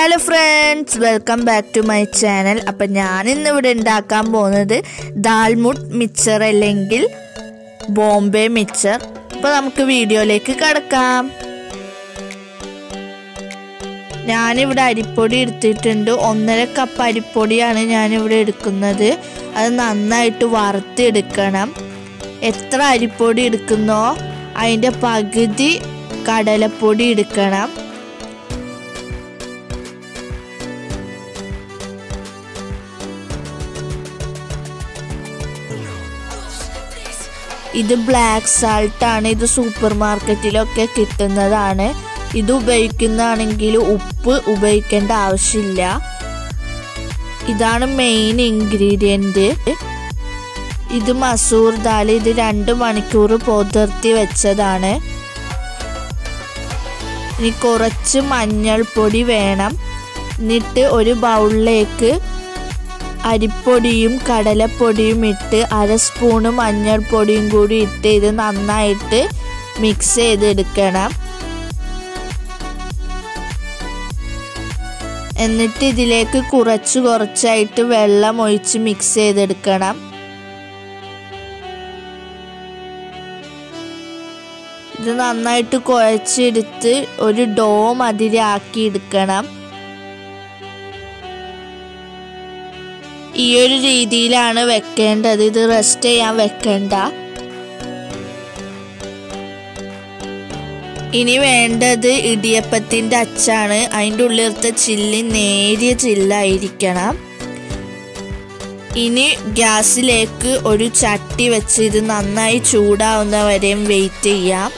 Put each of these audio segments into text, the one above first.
hello friends welcome back to my channel അപ്പം ഞാൻ ഇന്ന് ഇവിടെ ഉണ്ടാക്കാൻ പോകുന്നത് ദാൽമുട്ട് മിക്സർ അല്ലെങ്കിൽ ബോംബെ മിക്സർ അപ്പോൾ നമുക്ക് വീഡിയോയിലേക്ക് കടക്കാം ഞാനിവിടെ അരിപ്പൊടി എടുത്തിട്ടുണ്ട് ഒന്നര കപ്പ് അരിപ്പൊടിയാണ് ഞാനിവിടെ എടുക്കുന്നത് അത് നന്നായിട്ട് വറുത്തെടുക്കണം എത്ര അരിപ്പൊടി എടുക്കുന്നോ അതിൻ്റെ പകുതി കടലപ്പൊടി എടുക്കണം ഇത് ബ്ലാക്ക് സാൾട്ട് ആണ് ഇത് സൂപ്പർ മാർക്കറ്റിലൊക്കെ കിട്ടുന്നതാണ് ഇത് ഉപയോഗിക്കുന്നതാണെങ്കിൽ ഉപ്പ് ഉപയോഗിക്കേണ്ട ആവശ്യമില്ല ഇതാണ് മെയിൻ ഇൻഗ്രീഡിയൻറ്റ് ഇത് മസൂർ ദാൽ ഇത് രണ്ട് മണിക്കൂർ പൊതിർത്തി വെച്ചതാണ് ഇനി കുറച്ച് മഞ്ഞൾപ്പൊടി വേണം എന്നിട്ട് ഒരു ബൗളിലേക്ക് അരിപ്പൊടിയും കടലപ്പൊടിയും ഇട്ട് അര സ്പൂണ് മഞ്ഞൾപ്പൊടിയും കൂടി ഇട്ട് ഇത് നന്നായിട്ട് മിക്സ് ചെയ്തെടുക്കണം എന്നിട്ട് ഇതിലേക്ക് കുറച്ച് കുറച്ചായിട്ട് വെള്ളം ഒഴിച്ച് മിക്സ് ചെയ്തെടുക്കണം ഇത് നന്നായിട്ട് കുഴച്ചെടുത്ത് ഒരു ഡോ മതിരി ആക്കി എടുക്കണം ഈ ഒരു രീതിയിലാണ് വെക്കേണ്ടത് ഇത് റെസ്റ്റ് ചെയ്യാൻ വെക്കണ്ട ഇനി വേണ്ടത് ഇടിയപ്പത്തിൻ്റെ അച്ചാണ് അതിൻ്റെ ഉള്ളിലത്തെ ചില്ലി നേരിയ ചില്ലായിരിക്കണം ഇനി ഗ്യാസിലേക്ക് ഒരു ചട്ടി വെച്ച് ഇത് നന്നായി ചൂടാവുന്നവരെയും വെയിറ്റ് ചെയ്യാം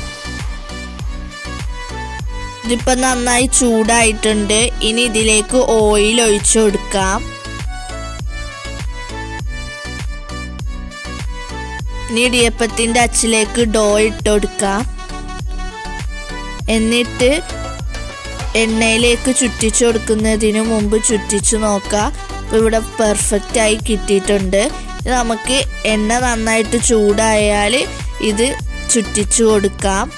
ഇതിപ്പോൾ നന്നായി ചൂടായിട്ടുണ്ട് ഇനി ഇതിലേക്ക് ഓയിൽ ഒഴിച്ചു കൊടുക്കാം ഇനി ഇടിയപ്പത്തിൻ്റെ അച്ചിലേക്ക് ഡോ ഇട്ട് കൊടുക്കാം എന്നിട്ട് എണ്ണയിലേക്ക് ചുറ്റിച്ചു കൊടുക്കുന്നതിന് മുമ്പ് ചുറ്റിച്ചു നോക്കാം ഇപ്പോൾ ഇവിടെ പെർഫെക്റ്റ് ആയി കിട്ടിയിട്ടുണ്ട് നമുക്ക് എണ്ണ നന്നായിട്ട് ചൂടായാൽ ഇത് ചുറ്റിച്ചു കൊടുക്കാം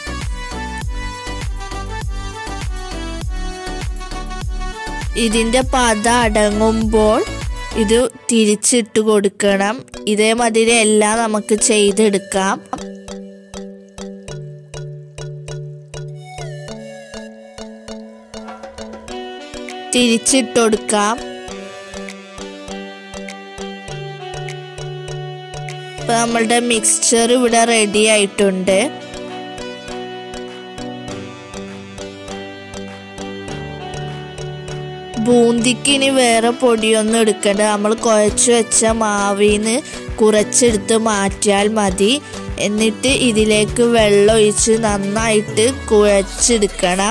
ഇതിൻ്റെ പത അടങ്ങുമ്പോൾ ഇത് തിരിച്ചിട്ട് കൊടുക്കണം ഇതേമാതിരി എല്ലാം നമുക്ക് ചെയ്തെടുക്കാം തിരിച്ചിട്ട് കൊടുക്കാം ഇപ്പൊ നമ്മളുടെ മിക്സ്ചർ ഇവിടെ റെഡി ആയിട്ടുണ്ട് ബൂന്തിക്ക് ഇനി വേറെ പൊടിയൊന്നും എടുക്കണ്ട നമ്മൾ കുഴച്ച് വെച്ച മാവിന്ന് കുറച്ചെടുത്ത് മാറ്റിയാൽ മതി എന്നിട്ട് ഇതിലേക്ക് വെള്ളം ഒഴിച്ച് നന്നായിട്ട് കുഴച്ചെടുക്കണം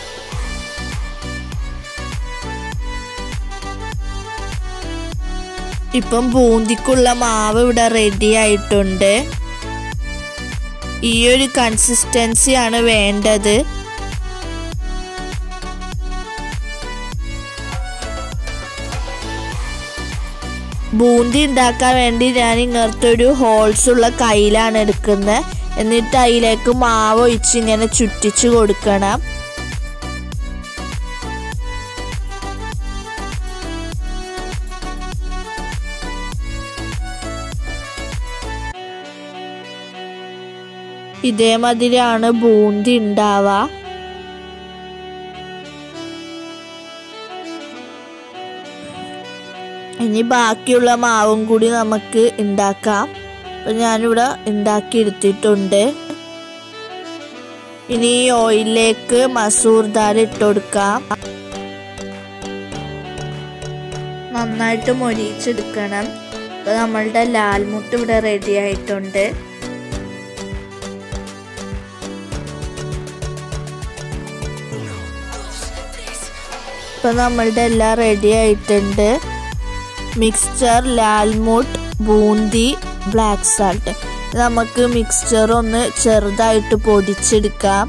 ഇപ്പം ബൂന്തിക്കുള്ള മാവ് ഇവിടെ റെഡി ആയിട്ടുണ്ട് ഈ ഒരു കൺസിസ്റ്റൻസിയാണ് വേണ്ടത് ബൂന്തി ഉണ്ടാക്കാൻ വേണ്ടി ഞാൻ ഇങ്ങനത്തെ ഒരു ഹോൾസ് ഉള്ള കയ്യിലാണ് എടുക്കുന്നത് എന്നിട്ട് അതിലേക്ക് മാവ് ഒഴിച്ച് ഇങ്ങനെ ചുറ്റിച്ചു കൊടുക്കണം ഇതേമാതിരിയാണ് ബൂന്തി ഉണ്ടാവുക ഇനി ബാക്കിയുള്ള മാവും കൂടി നമുക്ക് ഉണ്ടാക്കാം അപ്പം ഞാനിവിടെ ഉണ്ടാക്കി എടുത്തിട്ടുണ്ട് ഇനി ഈ ഓയിലിലേക്ക് മസൂർ ദാൽ ഇട്ട് കൊടുക്കാം നന്നായിട്ട് മൊരിച്ചെടുക്കണം അപ്പം നമ്മളുടെ ലാൽമുട്ട് ഇവിടെ റെഡി ആയിട്ടുണ്ട് ഇപ്പം നമ്മളുടെ എല്ലാം റെഡി ആയിട്ടുണ്ട് മിക്സ്ചർ ലാൽമുട്ട് ബൂന്തി ബ്ലാക്ക് സാൾട്ട് നമുക്ക് മിക്സ്ചർ ഒന്ന് ചെറുതായിട്ട് പൊടിച്ചെടുക്കാം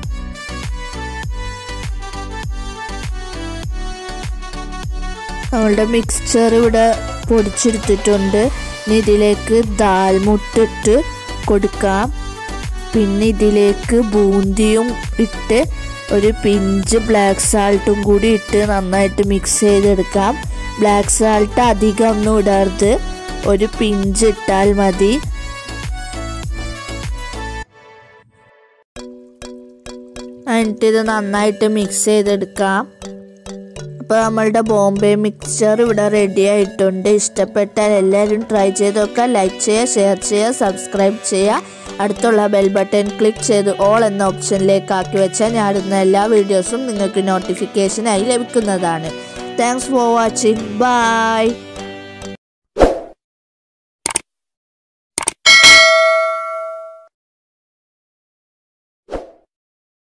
നമ്മളുടെ മിക്സ്ചർ ഇവിടെ പൊടിച്ചെടുത്തിട്ടുണ്ട് ഇനി ഇതിലേക്ക് ദാൽമുട്ടിട്ട് കൊടുക്കാം പിന്നെ ഇതിലേക്ക് ബൂന്തിയും ഇട്ട് ഒരു പിഞ്ച് ബ്ലാക്ക് സാൾട്ടും കൂടി ഇട്ട് നന്നായിട്ട് മിക്സ് ചെയ്തെടുക്കാം ബ്ലാക്ക് സാൾട്ട് അധികം ഒന്നും ഇടരുത് ഒരു പിഞ്ച് ഇട്ടാൽ മതി എന്നിട്ട് ഇത് നന്നായിട്ട് മിക്സ് ചെയ്തെടുക്കാം അപ്പോൾ നമ്മളുടെ ബോംബെ മിക്സ്ചർ ഇവിടെ റെഡി ആയിട്ടുണ്ട് ഇഷ്ടപ്പെട്ടാൽ എല്ലാവരും ട്രൈ ചെയ്ത് നോക്കുക ലൈക്ക് ചെയ്യുക ഷെയർ ചെയ്യുക സബ്സ്ക്രൈബ് ചെയ്യുക അടുത്തുള്ള ബെൽ ബട്ടൺ ക്ലിക്ക് ചെയ്ത് ഓൾ എന്ന ഓപ്ഷനിലേക്ക് ആക്കി വെച്ചാൽ ഞാൻ ഇടുന്ന എല്ലാ വീഡിയോസും നിങ്ങൾക്ക് നോട്ടിഫിക്കേഷനായി ലഭിക്കുന്നതാണ് താങ്ക്സ് ഫോർ വാച്ചിങ് ബൈ